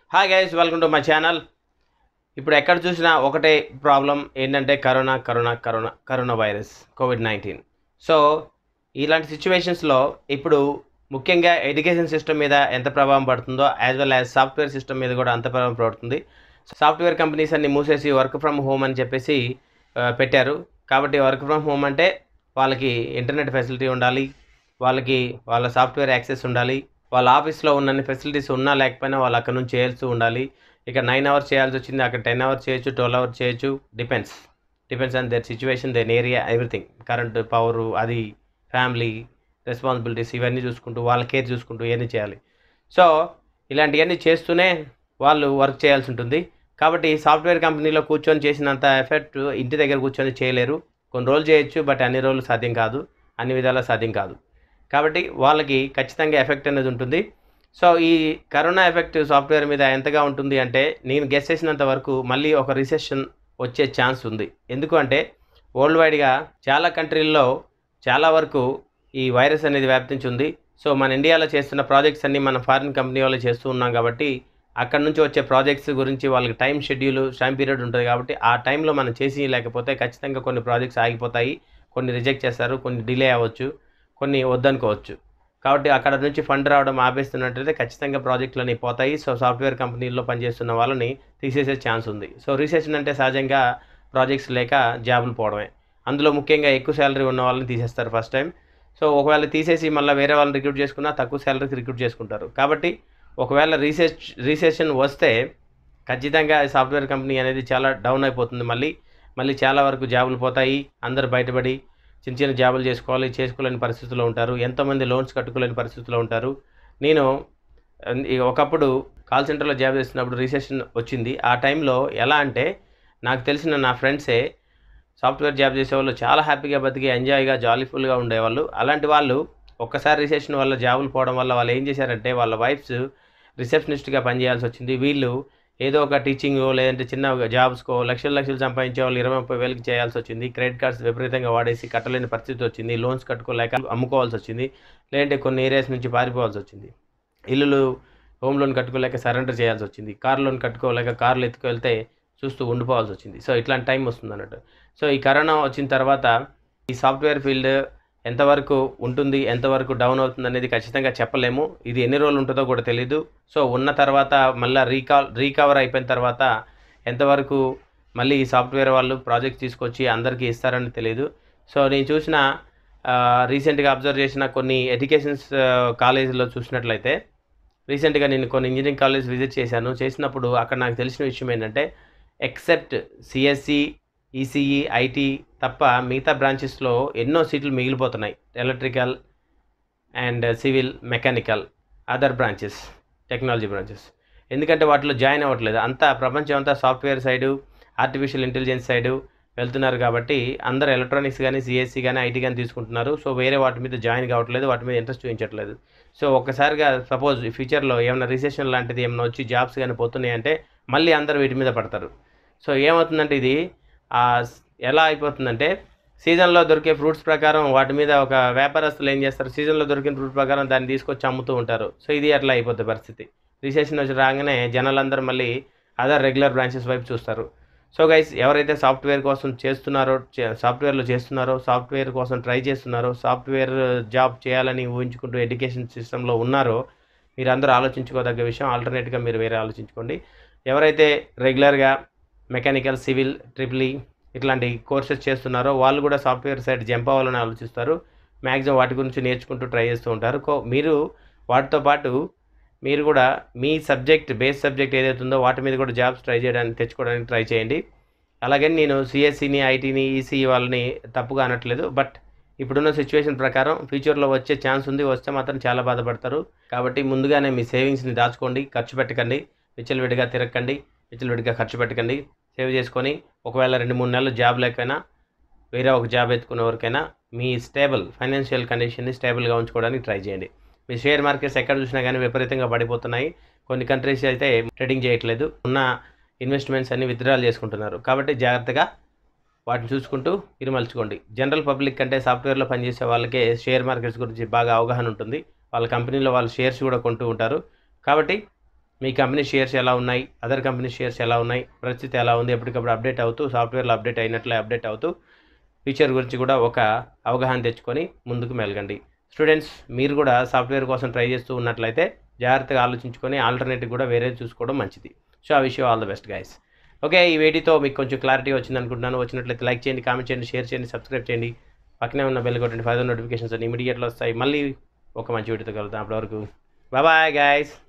hi guys welcome to my channel ఇప్పుడు ఎక్కడ చూసినా ఒకటే ప్రాబ్లం ఏంటంటే corona corona corona corona virus covid nineteen so ఇలాంటి సిచ్యువేషన్స్లో ఇప్పుడు ముఖ్యంగా ఎడ్యుకేషన్ సిస్టమ్ మీద ఎంత ప్రభావం పడుతుందో as well as software system మీద కూడా అంత ప్రభావం పడుతుంది సాఫ్ట్వేర్ కంపెనీస్ అన్ని మూసేసి వర్క్ ఫ్రమ్ హోమ్ అని చెప్పేసి ఆ, పెట్టారు కాబట్టి వర్క్ ఫ్రమ్ హోమ్ అంటే వాళ్ళకి ఇంటర్నెట్ ఫెసిలిటీ ఉండాలి వాళ్ళకి వాళ్ళ సాఫ్ట్వేర్ యాక్సెస్ ఉండాలి వాళ్ళ ఆఫీస్లో ఉన్న ఫెసిలిటీస్ ఉన్నా లేకపోయినా వాళ్ళు అక్కడ నుంచి చేయాల్సి ఉండాలి ఇక నైన్ అవర్స్ చేయాల్సి వచ్చింది అక్కడ టెన్ అవర్స్ చేయొచ్చు ట్వెల్వ్ అవర్స్ చేయొచ్చు depends depends on there situation there area everything current power అది ఫ్యామిలీ రెస్పాన్సిబిలిటీస్ ఇవన్నీ చూసుకుంటూ వాళ్ళ కేర్ చూసుకుంటూ ఇవన్నీ చేయాలి సో ఇలాంటివన్నీ చేస్తూనే వాళ్ళు వర్క్ చేయాల్సి ఉంటుంది కాబట్టి సాఫ్ట్వేర్ కంపెనీలో కూర్చొని చేసినంత ఎఫెక్ట్ ఇంటి దగ్గర కూర్చొని చేయలేరు కొన్ని రోజులు చేయొచ్చు బట్ అన్ని రోజులు సాధ్యం కాదు అన్ని విధాలా సాధ్యం కాదు కాబట్టి వాళ్ళకి ఖచ్చితంగా ఎఫెక్ట్ అనేది ఉంటుంది సో ఈ కరోనా ఎఫెక్ట్ సాఫ్ట్వేర్ మీద ఎంతగా ఉంటుంది అంటే నేను గెస్ చేసినంత వరకు మళ్ళీ ఒక రిసెషన్ వచ్చే ఛాన్స్ ఉంది ఎందుకు అంటే వరల్డ్ వైడ్గా చాలా కంట్రీల్లో చాలా వరకు ఈ వైరస్ అనేది వ్యాప్తించి ఉంది సో మన ఇండియాలో చేస్తున్న ప్రాజెక్ట్స్ అన్ని మన ఫారిన్ కంపెనీ వాళ్ళు చేస్తూ ఉన్నాం కాబట్టి అక్కడ నుంచి వచ్చే ప్రాజెక్ట్స్ గురించి వాళ్ళకి టైం షెడ్యూల్ టైం పీరియడ్ ఉంటుంది కాబట్టి ఆ టైంలో మనం చేసి లేకపోతే ఖచ్చితంగా కొన్ని ప్రాజెక్ట్స్ ఆగిపోతాయి కొన్ని రిజెక్ట్ చేస్తారు కొన్ని డిలే అవ్వచ్చు కొన్ని వద్దనుకోవచ్చు కాబట్టి అక్కడ నుంచి ఫండ్ రావడం ఆపేస్తున్నట్టయితే ఖచ్చితంగా ప్రాజెక్టులు పోతాయి సో సాఫ్ట్వేర్ కంపెనీల్లో పనిచేస్తున్న వాళ్ళని తీసేసే ఛాన్స్ ఉంది సో రీసెషన్ అంటే సహజంగా ప్రాజెక్ట్స్ లేక జాబులు పోవడమే అందులో ముఖ్యంగా ఎక్కువ శాలరీ ఉన్న వాళ్ళని తీసేస్తారు ఫస్ట్ టైం సో ఒకవేళ తీసేసి మళ్ళీ వేరే వాళ్ళని రిక్రూట్ చేసుకున్నా తక్కువ శాలరీకి రిక్రూట్ చేసుకుంటారు కాబట్టి ఒకవేళ రీసెర్చ్ రీసెషన్ వస్తే ఖచ్చితంగా సాఫ్ట్వేర్ కంపెనీ అనేది చాలా డౌన్ అయిపోతుంది మళ్ళీ మళ్ళీ చాలా వరకు జాబులు పోతాయి అందరు బయటపడి చిన్న చిన్న జాబులు చేసుకోవాలి చేసుకోలేని పరిస్థితుల్లో ఉంటారు ఎంతోమంది లోన్స్ కట్టుకోలేని పరిస్థితుల్లో ఉంటారు నేను అన్- ఈ ఒకప్పుడు కాల్ సెంటర్లో జాబ్ చేస్తున్నప్పుడు రిసెషన్ వచ్చింది ఆ టైంలో ఎలా అంటే నాకు తెలిసిన నా ఫ్రెండ్సే సాఫ్ట్వేర్ జాబ్ చేసేవాళ్ళు చాలా హ్యాపీగా బతికి ఎంజాయ్గా జాలీఫుల్గా ఉండేవాళ్ళు అలాంటి వాళ్ళు ఒక్కసారి రిసెషన్ వల్ల జాబులు పోవడం వల్ల వాళ్ళు ఏం చేశారంటే వాళ్ళ వైఫ్స్ రిసెప్షనిస్ట్గా పనిచేయాల్సి వచ్చింది వీళ్ళు ఏదో ఒక టీచింగ్ లేదంటే చిన్న జాబ్స్కో లక్షలు లక్షలు సంపాదించే వాళ్ళు ఇరవై ముప్పై వేలకి చేయాల్సి వచ్చింది క్రెడిట్ కార్డ్స్ విపరీతంగా వాడేసి కట్టలేని పరిస్థితి వచ్చింది లోన్స్ కట్టుకోలేక అమ్ముకోవాల్సి వచ్చింది లేదంటే కొన్ని ఏరియాస్ నుంచి పారిపోవాల్సి వచ్చింది ఇల్లులు హోమ్ లోన్ కట్టుకోలేక సరెండర్ చేయాల్సి వచ్చింది కార్ లోన్ కట్టుకోలేక కార్లు ఎత్తుకెళ్తే చూస్తూ ఉండిపోవాల్సి వచ్చింది సో ఇట్లాంటి టైం వస్తుంది అన్నట్టు సో ఈ కరోనా వచ్చిన తర్వాత ఈ సాఫ్ట్వేర్ ఫీల్డ్ ఎంతవరకు ఉంటుంది ఎంతవరకు డౌన్ అవుతుంది అనేది ఖచ్చితంగా చెప్పలేము ఇది ఎన్ని రోజులు ఉంటుందో కూడా తెలియదు సో ఉన్న తర్వాత మళ్ళీ రీకాల్ రీకవర్ అయిపోయిన తర్వాత ఎంతవరకు మళ్ళీ ఈ సాఫ్ట్వేర్ వాళ్ళు ప్రాజెక్ట్ తీసుకొచ్చి అందరికీ ఇస్తారని తెలియదు సో నేను చూసిన రీసెంట్గా అబ్జర్వ్ చేసిన కొన్ని ఎడ్యుకేషన్స్ కాలేజీలో చూసినట్లయితే రీసెంట్గా నేను కొన్ని ఇంజనీరింగ్ కాలేజ్ విజిట్ చేశాను చేసినప్పుడు అక్కడ నాకు తెలిసిన విషయం ఏంటంటే ఎక్సెప్ట్ సిఎస్సి ఈసీఈ ఐటీ తప్ప మిగతా బ్రాంచెస్లో ఎన్నో సీట్లు మిగిలిపోతున్నాయి electrical and civil mechanical other branches technology branches ఎందుకంటే వాటిలో జాయిన్ అవ్వట్లేదు అంతా ప్రపంచం అంతా software side artificial intelligence side వెళ్తున్నారు కాబట్టి అందరు ఎలక్ట్రానిక్స్ కానీ సిఎస్సి కానీ ఐటీ కానీ తీసుకుంటున్నారు సో వేరే వాటి మీద జాయిన్ కావట్లేదు వాటి మీద ఇంట్రెస్ట్ చూపించట్లేదు సో ఒక్కసారిగా సపోజ్ ఫ్యూచర్లో ఏమైనా రిసెషన్ లాంటిది ఏమైనా వచ్చి జాబ్స్ కానీ పోతున్నాయి అంటే మళ్ళీ అందరు వీటి మీద పడతారు సో ఏమవుతుందంటే ఇది ఆ స్- ఎలా అయిపోతుందంటే సీజన్లో దొరికే ఫ్రూట్స్ ప్రకారం వాటి మీద ఒక వ్యాపారస్తులు ఏం చేస్తారు సీజన్లో దొరికిన ఫ్రూట్ ప్రకారం దాన్ని తీసుకొచ్చి అమ్ముతూ ఉంటారు సో ఇది అట్లా అయిపోతుంది పరిస్థితి రిసెషన్ వచ్చి రాగానే జనాలందరూ మళ్ళీ అదర్ రెగ్యులర్ బ్రాంచెస్ వైపు చూస్తారు సో గైస్ ఎవరైతే సాఫ్ట్వేర్ కోసం చేస్తున్నారో చే- సాఫ్ట్వేర్లో చేస్తున్నారో సాఫ్ట్వేర్ కోసం ట్రై చేస్తున్నారో సాఫ్ట్వేర్ జాబ్ చేయాలని ఊహించుకుంటూ ఎడ్యుకేషన్ సిస్టంలో ఉన్నారో మీరు అందరూ ఆలోచించుకోదగ్గ విషయం ఆల్టర్నేట్గా మీరు వేరే ఆలోచించుకోండి ఎవరైతే రెగ్యులర్గా మెకానికల్ సివిల్ ట్రిపుల్ ఈ ఇట్లాంటి కోర్సెస్ చేస్తున్నారో వాళ్ళు కూడా సాఫ్ట్వేర్ సైడ్ జంప్ అవ్వాలని ఆలోచిస్తారు మ్యాక్సిమం వాటి గురించి నేర్చుకుంటూ ట్రై చేస్తూ ఉంటారు కో- మీరు వాటితో పాటు మీరు కూడా మీ సబ్జెక్ట్ బేస్ సబ్జెక్ట్ ఏదైతే ఉందో వాటి మీద కూడా జాబ్స్ ట్రై చేయడానికి తెచ్చుకోవడానికి ట్రై చేయండి అలాగే నేను సిఎస్సిని ఐటీని ఈసీ వాళ్ళని తప్పుగా అనట్లేదు బట్ ఇప్పుడున్న సిచ్యువేషన్ ప్రకారం ఫ్యూచర్లో వచ్చే ఛాన్స్ ఉంది వస్తే మాత్రం చాలా బాధపడతారు కాబట్టి ముందుగానే మీ సేవింగ్స్ని దాచుకోండి ఖర్చు పెట్టకండి విచ్చలవిడిగా తిరగకండి విచ్చలవిడిగా ఖర్చు పెట్టకండి సేవ్ చేసుకొని ఒకవేళ రెండు మూడు నెలలు జాబ్ లేకపోయినా వేరే ఒక జాబ్ ఎత్తుకునే వరకైనా మీ స్టేబుల్ ఫైనాన్షియల్ కండిషన్ని స్టేబుల్గా ఉంచుకోవడానికి ట్రై చేయండి మీ షేర్ మార్కెట్స్ ఎక్కడ చూసినా కానీ విపరీతంగా పడిపోతున్నాయి కొన్ని కంట్రీస్ అయితే ట్రేడింగ్ చేయట్లేదు ఉన్న ఇన్వెస్ట్మెంట్స్ అన్ని విత్డ్రాల్ చేసుకుంటున్నారు కాబట్టి జాగ్రత్తగా వాటిని చూసుకుంటూ ఇరుమలుచుకోండి జనరల్ పబ్లిక్ కంటే సాఫ్ట్వేర్లో పనిచేసే వాళ్ళకే షేర్ మార్కెట్స్ గురించి బాగా అవగాహన ఉంటుంది వాళ్ళ కంపెనీలో వాళ్ళు షేర్స్ కూడా కొంటూ ఉంటారు కాబట్టి మీ కంపెనీ షేర్స్ ఎలా ఉన్నాయి అదర్ కంపెనీ షేర్స్ ఎలా ఉన్నాయి పరిస్థితి ఎలా ఉంది ఎప్పటికప్పుడు అప్డేట్ అవుతూ సాఫ్ట్వేర్లో అప్డేట్ అయినట్లే అప్డేట్ అవుతూ ఫ్యూచర్ గురించి కూడా ఒక అవగాహన తెచ్చుకొని ముందుకు మెలగండి స్టూడెంట్స్ మీరు కూడా సాఫ్ట్వేర్ కోసం ట్రై చేస్తూ ఉన్నట్లయితే జాగ్రత్తగా ఆలోచించుకొని ఆల్టర్నేటివ్ కూడా వేరే చూసుకోవడం మంచిది సో ఆ విషయం all the best guys okay ఈ వీడియోతో మీకు కొంచెం క్లారిటీ వచ్చింది అనుకుంటున్నాను వచ్చినట్లయితే లైక్ చేయండి కామెంట్ చేయండి షేర్ చేయండి సబ్స్క్రైబ్ చేయండి పక్కనే ఉన్న బెల్ కొట్టండి ఫైవ్ నోటిఫికేషన్స్ అన్ని ఇమీడియట్లో వస్తాయి మళ్ళీ ఒక మంచి వీడియోతో కలుద్దాం అప్పటివరకు బాయ్ గైస్